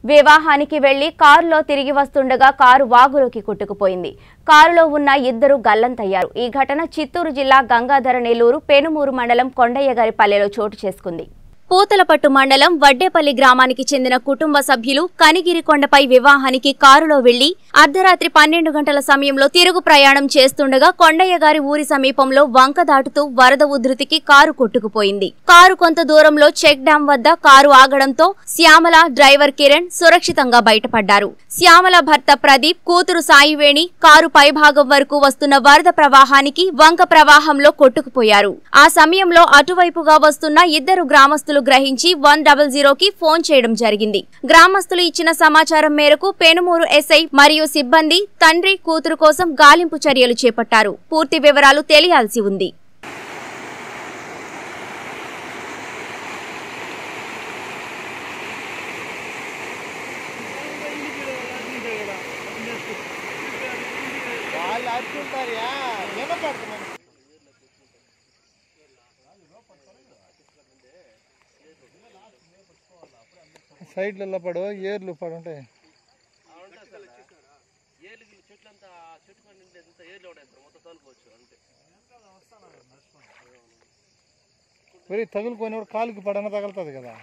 వివాహానికి వెళ్లి కారులో తిరిగి వస్తుండగా కారు వాగులోకి కొట్టుకుపోయింది కారులో ఉన్న ఇద్దరు గల్లంతయ్యారు ఈ ఘటన చిత్తూరు జిల్లా గంగాధర నెల్లూరు పెనుమూరు మండలం కొండయ్యగారి పల్లెలో చోటు చేసుకుంది పూతలపట్టు మండలం వడ్డేపల్లి గ్రామానికి చెందిన కుటుంబ సభ్యులు కనిగిరి కొండపై వివాహానికి కారులో వెళ్లి అర్ధరాత్రి పన్నెండు గంటల సమయంలో తిరుగు ప్రయాణం చేస్తుండగా కొండయ్య గారి ఊరి సమీపంలో వంక దాటుతూ వరద ఉధృతికి కారు కొట్టుకుపోయింది కారు కొంత దూరంలో చెక్ డ్యాం వద్ద కారు ఆగడంతో శ్యామల డ్రైవర్ కిరణ్ సురక్షితంగా బయటపడ్డారు శ్యామల భర్త ప్రదీప్ కూతురు సాయివేణి కారు పైభాగం వరకు వస్తున్న వరద ప్రవాహానికి వంక ప్రవాహంలో కొట్టుకుపోయారు ఆ సమయంలో అటువైపుగా వస్తున్న ఇద్దరు గ్రామస్తులు గ్రహించి వన్ డబల్ జీరోకి ఫోన్ చేయడం జరిగింది గ్రామస్తులు ఇచ్చిన సమాచారం మేరకు పెనుమూరు ఎస్ఐ మరియు సిబ్బంది తండ్రి కూతురు కోసం గాలింపు చర్యలు చేపట్టారు పూర్తి వివరాలు తెలియాల్సి ఉంది వాళ్ళు అడుగుతుంటారు వినపడుతున్నాను సైడ్లలో పడు ఏర్లు పడు ఉంటాయి మరి తగులుకొని కాలుకి పడన తగులుతుంది కదా